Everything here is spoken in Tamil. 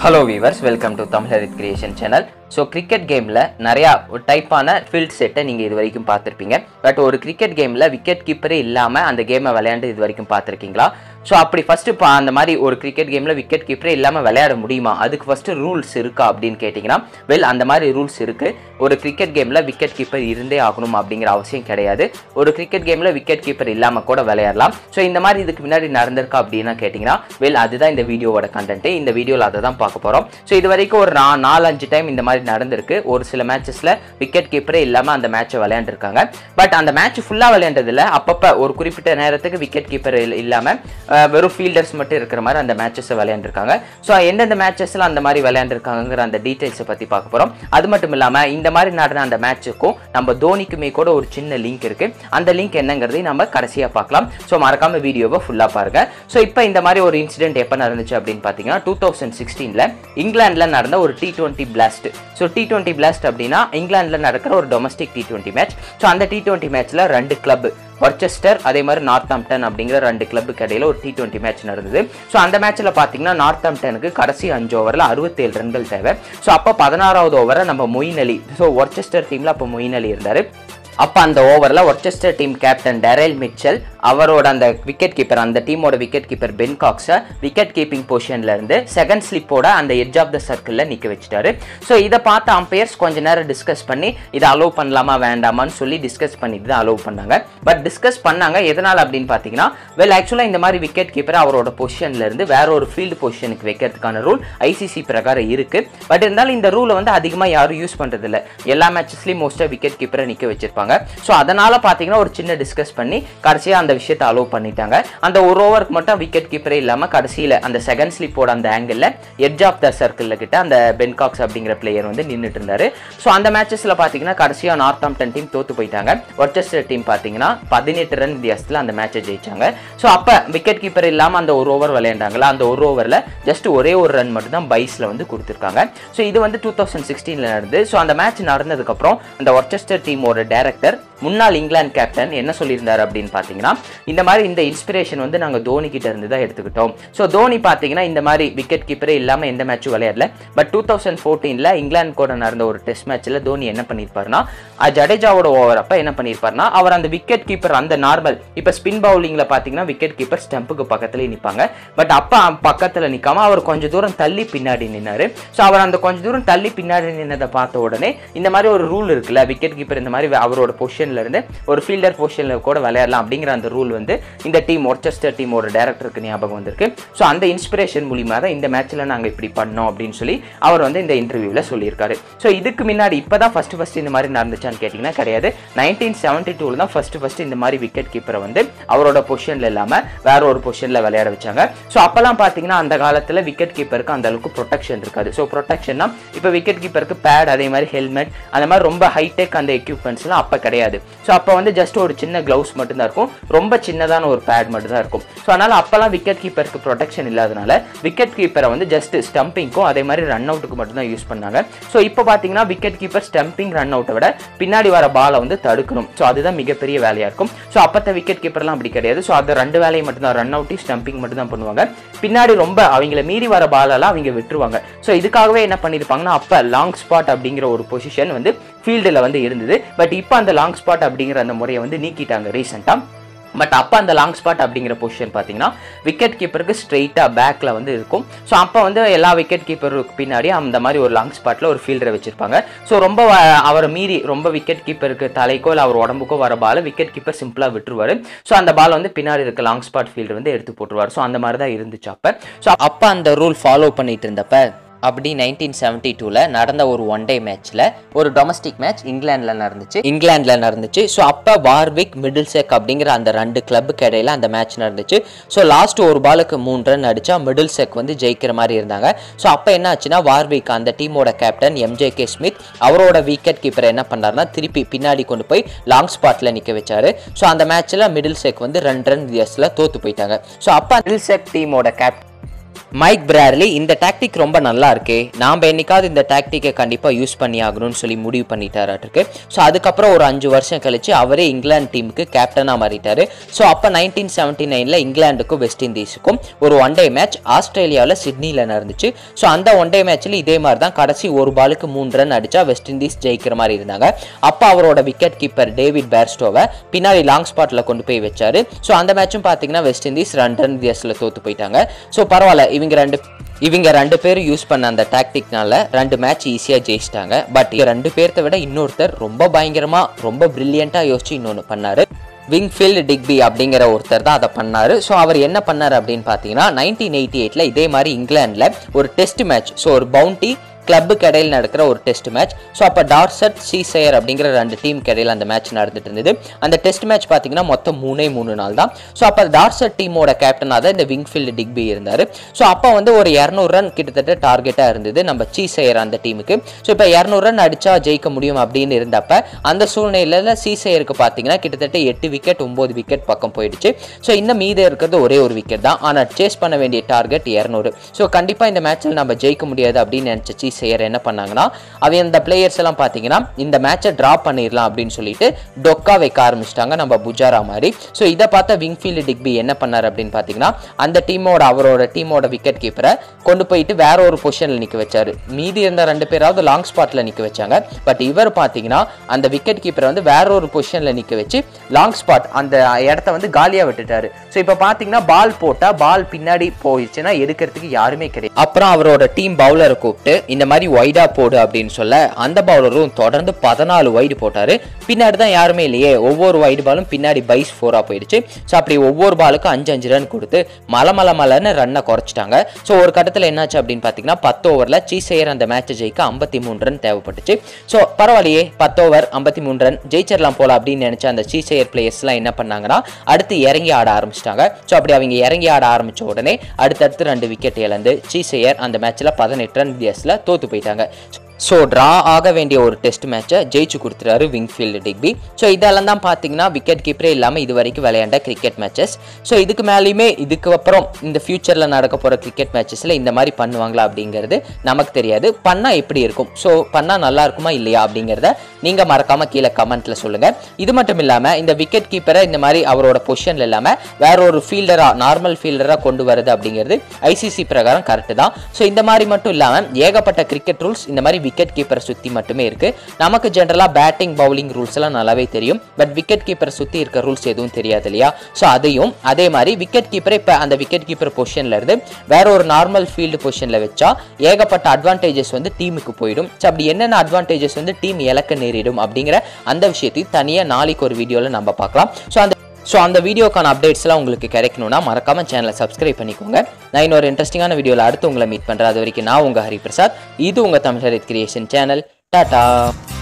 hello viewers welcome to Tamilar creation channel so cricket கேமில் நிறையா டைப்பான ஃபீல்ட் செட்டை நீங்கள் இது வரைக்கும் பார்த்துருப்பீங்க பட் ஒரு கிரிக்கெட் கேமில் விக்கெட் கீப்பரே இல்லாமல் அந்த கேமை விளையாண்டு இது வரைக்கும் பார்த்துருக்கீங்களா ஸோ அப்படி ஃபஸ்ட்டு பா அந்த மாதிரி ஒரு கிரிக்கெட் கேமில் விக்கெட் கீப்பரே இல்லாமல் விளையாட முடியுமா அதுக்கு ஃபஸ்ட்டு ரூல்ஸ் இருக்கா அப்படின்னு கேட்டிங்கன்னா வெல் அந்த மாதிரி ரூல்ஸ் இருக்குது ஒரு கிரிக்கெட் கேமில் விக்கெட் கீப்பர் இருந்தே ஆகணும் அப்படிங்கிற அவசியம் கிடையாது ஒரு கிரிக்கெட் கேமில் விக்கெட் கீப்பர் இல்லாமல் கூட விளையாடலாம் ஸோ இந்த மாதிரி இதுக்கு முன்னாடி நடந்திருக்கா அப்படின்னா கேட்டிங்கன்னா வெல் அதுதான் இந்த வீடியோவோட கண்டென்ட் இந்த வீடியோவில் அதை தான் பார்க்க போகிறோம் ஸோ இது வரைக்கும் ஒரு நா நாலு அஞ்சு டைம் இந்த மாதிரி நடந்திருக்கு ஒரு சில மேட்சஸில் விக்கெட் கீப்பரே இல்லாமல் அந்த மேட்சை விளையாண்டுருக்காங்க பட் அந்த மேட்ச் ஃபுல்லாக விளையாண்டதில் அப்பப்போ ஒரு குறிப்பிட்ட நேரத்துக்கு விக்கெட் கீப்பர் இல்லாமல் வெறும் ஃபீல்டர்ஸ் மட்டும் இருக்கிற மாதிரி அந்த மேட்சஸை விளையாண்டுருக்காங்க ஸோ எந்தெந்த மேட்சஸில் அந்த மாதிரி விளையாண்டுருக்காங்கிற அந்த டீட்டெயில்ஸை பற்றி பார்க்க போகிறோம் அது மட்டும் இல்லாமல் இந்த மாதிரி நடந்த அந்த மேட்சுக்கும் நம்ம தோனிக்குமே கூட ஒரு சின்ன லிங்க் இருக்குது அந்த லிங்க் என்னங்கிறதையும் நம்ம கடைசியாக பார்க்கலாம் ஸோ மறக்காம வீடியோவை ஃபுல்லாக பாருங்கள் ஸோ இப்போ இந்த மாதிரி ஒரு இன்சிடென்ட் எப்போ நடந்துச்சு அப்படின்னு பார்த்தீங்கன்னா டூ தௌசண்ட் சிக்ஸ்டீனில் இங்கிலாந்தில் நடந்த ஒரு T twenty Blast so T twenty Blast அப்படின்னா இங்கிலாந்தில் நடக்கிற ஒரு domestic T twenty match so அந்த டி டுவெண்ட்டி மேட்ச்சில் ரெண்டு கிளப் வர்ச்செஸ்டர் அதே மாதிரி நார்த்தாம்ப்டன் அப்படிங்கிற ரெண்டு கிளப்புக்கு இடையில ஒரு டி டுவெண்ட்டி மேட்ச் நடந்தது ஸோ அந்த மேட்ச்சில் பார்த்தீங்கன்னா நார்த்தாம்ப்டனுக்கு கடைசி அஞ்சு ஓவரில் அறுபத்தேழு ரன்கள் தேவை ஸோ அப்போ பதினாறாவது ஓவரை நம்ம மொயின் அலி ஸோ வர்ச்செஸ்டர் டீமில் அப்போ மொயின் அலி இருந்தார் அப்போ அந்த ஓவரில் Worcester team captain Daryl Mitchell அவரோட அந்த விக்கெட் கீப்பர் அந்த டீமோட விக்கெட் கீப்பர் பென் காக்ஸை விக்கெட் கீப்பிங் பொசிஷன்ல இருந்து செகண்ட் ஸ்லிப்போட அந்த எட்ஜ் ஆஃப் த சர்க்கிளில் நிற்க வச்சுட்டாரு ஸோ இதை பார்த்து அம்பையர்ஸ் கொஞ்ச நேரம் டிஸ்கஸ் பண்ணி இதை அலோவ் பண்ணலாமா வேண்டாமான்னு சொல்லி டிஸ்கஸ் பண்ணிட்டு தான் அலோவ் பண்ணாங்க பட் டிஸ்கஸ் பண்ணாங்க எதனால் அப்படின்னு பார்த்தீங்கன்னா வெல் ஆக்சுவலாக இந்த மாதிரி விக்கெட் கீப்பர் அவரோட பொசிஷன்ல இருந்து வேற ஒரு ஃபீல்டு பொசிஷனுக்கு வைக்கிறதுக்கான ரூல் ஐசிசி பிரகாரம் இருக்கு பட் இருந்தாலும் இந்த ரூலை வந்து அதிகமாக யாரும் யூஸ் பண்ணுறது இல்லை எல்லா மேட்சஸ்லையும் மோஸ்ட்டாக விக்கெட் கீப்பரை நிற்க வச்சிருப்பாங்க ஸோ அதனால பார்த்தீங்கன்னா ஒரு சின்ன டிஸ்கஸ் பண்ணி கடைசியாக அந்த விஷயத்தை அலோவ் பண்ணிட்டாங்க அந்த ஒரு ஓவருக்கு மட்டும் விக்கெட் கீப்பரே இல்லாமல் கடைசியில் அந்த செகண்ட் ஸ்லிப்போட அந்த ஆங்கிளில் எட்ஜ் ஆஃப் த சர்க்கிளில் கிட்ட அந்த பென்காக்ஸ் அப்படிங்கிற பிளேயர் வந்து நின்றுட்டு இருந்தாரு ஸோ அந்த மேட்சஸில் பார்த்தீங்கன்னா கடைசியாக நார்த்தாம்ப்டன் டீம் தோத்து போயிட்டாங்க ஒர்ச்செஸ்டர் டீம் பார்த்தீங்கன்னா பதினெட்டு ரன் வித்தியாசத்தில் அந்த மேட்சை ஜெயிச்சாங்க ஸோ அப்போ விக்கெட் கீப்பர் இல்லாமல் அந்த ஒரு ஓவர் விளையாண்டாங்களா அந்த ஒரு ஓவரில் ஜஸ்ட் ஒரே ஒரு ரன் மட்டும் தான் பைஸில் வந்து கொடுத்துருக்காங்க ஸோ இது வந்து டூ தௌசண்ட் சிக்ஸ்டீனில் நடந்து ஸோ அந்த மேட்ச் நடந்ததுக்கப்புறம் அந்த ஒர்ச்செஸ்டர் டீமோட டேரக்டர் முன்னாள் இங்கிலாந்து கேப்டன் என்ன சொல்லியிருந்தார் அப்படின்னு பார்த்தீங்கன்னா இந்த மாதிரி இந்த இன்ஸ்பிரேஷன் வந்து நாங்கள் தோனி கிட்ட இருந்து தான் எடுத்துக்கிட்டோம் ஸோ தோனி பார்த்தீங்கன்னா இந்த மாதிரி விக்கெட் கீப்பரே இல்லாமல் எந்த மேட்சும் விளையாடல பட் டூ தௌசண்ட் ஃபோர்டீனில் இங்கிலாந்து கூட நடந்த ஒரு டெஸ்ட் மேட்ச்சில் தோனி என்ன பண்ணியிருப்பாருன்னா ஜடேஜாவோட ஓவர் அப்போ என்ன பண்ணியிருப்பாருன்னா அவர் அந்த விக்கெட் கீப்பர் அந்த நார்மல் இப்போ ஸ்பின் பவுலிங்கில் பார்த்தீங்கன்னா விக்கெட் கீப்பர் ஸ்டம்புக்கு பக்கத்துலேயே நிற்பாங்க பட் அப்போ பக்கத்தில் நிற்காம அவர் கொஞ்சம் தூரம் தள்ளி பின்னாடி நின்னாரு ஸோ அவர் அந்த கொஞ்சம் தூரம் தள்ளி பின்னாடி நின்னதை பார்த்த உடனே இந்த மாதிரி ஒரு ரூல் இருக்குல்ல விக்கெட் கீப்பர் இந்த மாதிரி அவரோட பொசிஷன்ல இருந்து ஒரு ஃபீல்டர் பொசிஷனில் கூட விளையாடலாம் அப்படிங்கிற அந்த ரூல் வந்து இந்த டீம் ஒர்ச்செஸ்டர் டீமோட டேரக்டருக்கு ஞாபகம் வந்திருக்கு ஸோ அந்த இன்ஸ்பிரேஷன் மூலியமாக தான் இந்த மேட்ச்சில் நாங்கள் இப்படி பண்ணோம் அப்படின்னு சொல்லி அவர் வந்து இந்த இன்டர்வியூவில் சொல்லியிருக்காரு ஸோ இதுக்கு முன்னாடி இப்போ தான் ஃபஸ்ட்டு ஃபஸ்ட்டு இந்த மாதிரி நடந்துச்சான்னு கேட்டிங்கன்னா கிடையாது நைன்டீன் செவன்ட்டி டூவில் தான் ஃபஸ்ட்டு ஃபஸ்ட்டு இந்த மாதிரி விக்கெட் கீப்பரை வந்து அவரோட பொசிஷனில் இல்லாமல் வேற ஒரு பொசிஷனில் விளையாட வச்சாங்க ஸோ அப்போல்லாம் பார்த்தீங்கன்னா அந்த காலத்தில் விக்கெட் கீப்பருக்கு அந்த அளவுக்கு ப்ரொடெக்ஷன் இருக்காது ஸோ ப்ரொடெக்ஷன்னா இப்போ விக்கெட் கீப்பருக்கு பேட் அதே மாதிரி ஹெல்மெட் அந்த மாதிரி ரொம்ப ஹைடெக் அந்த எக்யூப்மெண்ட்ஸ்லாம் அப்போ கிடையாது ஸோ அப்போ வந்து ஜஸ்ட் ஒரு சின்ன க்ளவுஸ் மட்டும்தான் இருக்கும் ரொம்ப சின்னதான ஒரு பேட் மட்டும் தான் இருக்கும் ஸோ அதனால் அப்போல்லாம் விக்கெட் கீப்பருக்கு ப்ரொடெக்ஷன் இல்லாதனால விக்கெட் கீப்பரை வந்து ஜஸ்ட் ஸ்டம்பிங்க்கும் அதே மாதிரி ரன் அவுட்டுக்கு மட்டும் தான் யூஸ் பண்ணாங்க ஸோ இப்போ பார்த்தீங்கன்னா விக்கெட் கீப்பர் ஸ்டம்பிங் ரன் அவுட்டை விட பின்னாடி வர பாலை வந்து தடுக்கணும் ஸோ அதுதான் மிகப்பெரிய வேலையாக இருக்கும் ஸோ அப்பத்த விக்கெட் கீப்பர்லாம் அப்படி கிடையாது ஸோ அந்த ரெண்டு வேலையை மட்டும் தான் ரன் அவுட்டி ஸ்டம்பிங் மட்டும் தான் பண்ணுவாங்க பின்னாடி ரொம்ப அவங்கள மீறி வர பாலெல்லாம் அவங்க விட்டுருவாங்க ஸோ இதுக்காகவே என்ன பண்ணியிருப்பாங்கன்னா அப்போ லாங் ஸ்பாட் அப்படிங்கிற ஒரு பொசிஷன் வந்து ஃபீல்டில் வந்து இருந்தது பட் இப்போ அந்த லாங் ஸ்பாட் அப்படிங்கிற அந்த முறையை வந்து நீக்கிட்டாங்க ரீசெண்டாக பட் அப்போ அந்த லாங் ஸ்பாட் அப்படிங்கிற பொசிஷன் பார்த்தீங்கன்னா விக்கெட் கீப்பருக்கு ஸ்ட்ரெயிட்டாக பேக்கில் வந்து இருக்கும் ஸோ அப்போ வந்து எல்லா விக்கெட் கீப்பருக்கு பின்னாடி அந்த மாதிரி ஒரு லாங் ஸ்பாட்டில் ஒரு ஃபீல்டரை வச்சிருப்பாங்க ஸோ ரொம்ப அவரை மீறி ரொம்ப விக்கெட் கீப்பருக்கு தலைக்கோ இல்லை அவர் உடம்புக்கோ வர பால் விக்கெட் கீப்பர் சிம்பிளாக விட்டுருவார் ஸோ அந்த பால் வந்து பின்னாடி இருக்க லாங் ஸ்பாட் ஃபீல்டர் வந்து எடுத்து போட்டுருவார் ஸோ அந்த மாதிரி தான் இருந்துச்சு அப்போ ஸோ அப்போ அந்த ரூல் ஃபாலோ பண்ணிட்டு இருந்தப்ப அப்படி நைன்டீன் செவன்ட்டி டூவில் நடந்த ஒரு ஒன் டே மேட்ச்சில் ஒரு டொமஸ்டிக் மேட்ச் இங்கிலாண்டில் நடந்துச்சு இங்கிலாண்டில் நடந்துச்சு ஸோ அப்போ வார்விக் மிடில் செக் அப்படிங்கிற அந்த ரெண்டு கிளப்புக்கு இடையில அந்த மேட்ச் நடந்துச்சு ஸோ லாஸ்ட் ஒரு பாலுக்கு மூணு ரன் அடித்தா மிடில் செக் வந்து ஜெயிக்கிற மாதிரி இருந்தாங்க ஸோ அப்போ என்ன ஆச்சுன்னா வார்விக் அந்த டீமோட கேப்டன் எம்ஜே கே ஸ்மித் அவரோட விக்கெட் கீப்பர் என்ன பண்ணாருன்னா திருப்பி பின்னாடி கொண்டு போய் லாங் ஸ்பாட்டில் நிற்க வச்சாரு ஸோ அந்த மேட்ச்சில் மிடில் செக் வந்து ரெண்டு ரன் வித்தியாசத்தில் தோற்று போயிட்டாங்க ஸோ அப்போ மிடில் செக் டீமோட கேப்டன் மைக் பிராட்லி இந்த டாக்டிக் ரொம்ப நல்லா இருக்கே நாம் என்னைக்காவது இந்த டாக்டிக்கை கண்டிப்பாக யூஸ் பண்ணி ஆகணும்னு சொல்லி முடிவு பண்ணிட்டாராட்டிருக்கு ஸோ அதுக்கப்புறம் ஒரு அஞ்சு வருஷம் கழிச்சு அவரே இங்கிலாந்து டீமுக்கு கேப்டனாக மாறிட்டாரு ஸோ அப்போ நைன்டீன் செவன்ட்டி நைனில் இங்கிலாந்துக்கும் வெஸ்ட் இண்டீஸுக்கும் ஒரு ஒன் டே மேட்ச் ஆஸ்திரேலியாவில் சிட்னியில் நடந்துச்சு ஸோ அந்த ஒன் டே மேட்ச்சில் இதே மாதிரி தான் கடைசி ஒரு பாலுக்கு மூணு ரன் அடிச்சா வெஸ்ட் இண்டீஸ் ஜெயிக்கிற மாதிரி இருந்தாங்க அப்போ அவரோட விக்கெட் கீப்பர் டேவிட் பேர்ஸ்டோவை பின்னாடி லாங் ஸ்பாட்டில் கொண்டு போய் வச்சாரு ஸோ அந்த மேட்சும் பார்த்தீங்கன்னா வெஸ்ட் இண்டீஸ் ரெண்டு ரன் வித்தியாசத்தில் தோத்து போயிட்டாங்க ஸோ பரவாயில்ல இவங்க ரெண்டு இவங்க ரெண்டு பேரும் யூஸ் பண்ண அந்த டாக்டிக்னால ரெண்டு மேட்ச் ஈஸியாக ஜெயிச்சிட்டாங்க பட் ரெண்டு பேர்த்த விட இன்னொருத்தர் ரொம்ப பயங்கரமாக ரொம்ப பிரில்லியண்ட்டாக யோசிச்சு இன்னொன்று பண்ணாரு விங்ஃபீல்டு டிக்பி அப்படிங்கிற ஒருத்தர் தான் அதை பண்ணாரு ஸோ அவர் என்ன பண்ணார் அப்படின்னு பார்த்தீங்கன்னா நைன்டீன் எயிட்டி எயிட்டில் இதே மாதிரி இங்கிலாந்தில் ஒரு டெஸ்ட் மேட்ச் ஸோ ஒரு பவுண்டி கிளப்புக்கு இடையில் நடக்கிற ஒரு டெஸ்ட் மேட்ச் ஸோ அப்போ டார்சட் சீசையர் அப்படிங்கிற ரெண்டு டீமுக்கு இடையில் அந்த மேட்ச் நடந்துட்டு இருந்தது அந்த டெஸ்ட் மேட்ச் பார்த்தீங்கன்னா மொத்தம் மூணே மூணு நாள் தான் ஸோ அப்போ டார்சட் டீமோட கேப்டனாக தான் இந்த விங்ஃபீல்டு டிக்பி இருந்தார் ஸோ அப்போ வந்து ஒரு இரநூறு ரன் கிட்டத்தட்ட டார்கெட்டாக இருந்தது நம்ம சீசையர் அந்த டீமுக்கு ஸோ இப்போ இரநூறு ரன் அடிச்சா ஜெயிக்க முடியும் அப்படின்னு இருந்தப்ப அந்த சூழ்நிலையில் சீசையருக்கு பார்த்தீங்கன்னா கிட்டத்தட்ட எட்டு விக்கெட் ஒம்பது விக்கெட் பக்கம் போயிடுச்சு ஸோ இன்னும் மீதம் இருக்கிறது ஒரே ஒரு விக்கெட் தான் ஆனால் சேஸ் பண்ண வேண்டிய டார்கெட் இரநூறு ஸோ கண்டிப்பாக இந்த மேட்ச்சில் நம்ம ஜெயிக்க முடியாது அப்படின்னு நினச்ச செய்யற என்ன பண்ணாங்கன்னா அவன் அந்த பிளேயர்ஸ் எல்லாம் பார்த்தீங்கன்னா இந்த மேட்சை ட்ராப் பண்ணிடலாம் அப்படின்னு சொல்லிட்டு டொக்கா வைக்க ஆரம்பிச்சிட்டாங்க நம்ம புஜாரா மாதிரி ஸோ இதை பார்த்த விங்ஃபீல்டு டிக்பி என்ன பண்ணார் அப்படின்னு பார்த்தீங்கன்னா அந்த டீமோட அவரோட டீமோட விக்கெட் கீப்பரை கொண்டு போயிட்டு வேற ஒரு பொசிஷனில் நிற்க வச்சாரு மீதி இருந்த ரெண்டு பேராவது லாங் ஸ்பாட்டில் நிற்க வச்சாங்க பட் இவர் பார்த்தீங்கன்னா அந்த விக்கெட் கீப்பரை வந்து வேற ஒரு பொசிஷனில் நிற்க வச்சு லாங் ஸ்பாட் அந்த இடத்த வந்து காலியாக விட்டுட்டாரு ஸோ இப்போ பார்த்தீங்கன்னா பால் போட்டால் பால் பின்னாடி போயிடுச்சுன்னா எடுக்கிறதுக்கு யாருமே கிடையாது அப்புறம் அவரோட டீம் பவுலரை கூப்பிட்டு இந்த மாதிரி ஒய்டா போடு அப்படின்னு சொல்ல அந்த பவுலரும் தொடர்ந்து பதினாலு வைடு போட்டாரு பின்னாடி தான் யாருமே இல்லையே ஒவ்வொரு வைடு பாலும் பின்னாடி பைஸ் ஃபோரா போயிடுச்சு ஸோ அப்படி ஒவ்வொரு பாலுக்கும் அஞ்சு அஞ்சு ரன் கொடுத்து மல மல மலன்னு ரன்னை குறைச்சிட்டாங்க ஸோ ஒரு கட்டத்தில் என்னாச்சு அப்படின்னு பார்த்தீங்கன்னா பத்து ஓவரில் சீசையர் அந்த மேட்சை ஜெயிக்க ஐம்பத்தி மூணு ரன் தேவைப்பட்டுச்சு ஸோ பரவாயில்லையே பத்து ஓவர் ஐம்பத்தி மூணு ரன் ஜெயிச்சிடலாம் போல அப்படின்னு நினைச்ச அந்த சீசையர் பிளேயர்ஸ்லாம் என்ன பண்ணாங்கன்னா அடுத்து இறங்கி ஆட ஆரம்பிச்சிட்டாங்க ஸோ அப்படி அவங்க இறங்கி ஆட ஆரம்பிச்ச உடனே அடுத்தடுத்து ரெண்டு விக்கெட் இழந்து சீசையர் அந்த மேட்ச்சில் பதினெட்டு ரன் வித்தியாசத்தில் தோத்து போயிட்டாங்க ஸோ ட்ரா ஆக வேண்டிய ஒரு டெஸ்ட் மேட்சை ஜெயிச்சு கொடுத்துறாரு விங்ஃபீல்டு டிக்பி ஸோ இதெல்லாம் தான் பார்த்தீங்கன்னா விக்கெட் கீப்பரே இல்லாமல் இது வரைக்கும் விளையாண்ட கிரிக்கெட் மேட்சஸ் ஸோ இதுக்கு மேலேயுமே இதுக்கு அப்புறம் இந்த ஃபியூச்சரில் நடக்க போகிற கிரிக்கெட் மேட்சஸில் இந்த மாதிரி பண்ணுவாங்களா அப்படிங்கிறது நமக்கு தெரியாது பண்ணால் எப்படி இருக்கும் ஸோ பண்ணால் நல்லா இருக்குமா இல்லையா அப்படிங்கிறத நீங்கள் மறக்காமல் கீழே கமெண்ட்டில் சொல்லுங்கள் இது மட்டும் இல்லாமல் இந்த விக்கெட் கீப்பரை இந்த மாதிரி அவரோட பொசிஷனில் இல்லாமல் வேற ஒரு ஃபீல்டராக நார்மல் ஃபீல்டராக கொண்டு வருது அப்படிங்கிறது ஐசிசி பிரகாரம் கரெக்டு தான் ஸோ இந்த மாதிரி மட்டும் இல்லாமல் ஏகப்பட்ட கிரிக்கெட் ரூல்ஸ் இந்த மாதிரி விக்கெட் கீப்பரை சுற்றி மட்டுமே இருக்கு நமக்கு ஜென்ரலாக பேட்டிங் பவுலிங் ரூல்ஸ் எல்லாம் நல்லாவே தெரியும் பட் விக்கெட் கீப்பரை சுற்றி இருக்க ரூல்ஸ் எதுவும் தெரியாது இல்லையா ஸோ அதையும் அதே மாதிரி விக்கெட் கீப்பரை இப்போ அந்த விக்கெட் கீப்பர் பொசிஷனில் இருந்து வேற ஒரு நார்மல் ஃபீல்டு பொசிஷனில் வச்சா ஏகப்பட்ட அட்வான்டேஜஸ் வந்து டீமுக்கு போயிடும் ஸோ அப்படி என்னென்ன அட்வான்டேஜஸ் வந்து டீம் இலக்க நேரிடும் அப்படிங்கிற அந்த விஷயத்தையும் தனியாக நாளைக்கு ஒரு வீடியோவில் நம்ம பார்க்கலாம் ஸோ அந்த ஸோ அந்த வீடியோக்கான அப்டேட்ஸ்லாம் உங்களுக்கு கிடைக்கணும்னா மறக்காம சேனலை சப்ஸ்கிரைப் பண்ணிக்கோங்க நான் இன்னொரு இன்ட்ரெஸ்டிங்கான வீடியோவில் அடுத்து உங்களை மீட் பண்ணுறேன் அது வரைக்கும் நான் உங்கள் ஹரிபிரசாத் இது உங்கள் தமிழ் ஹரித் கிரியேஷன் சேனல் டாடா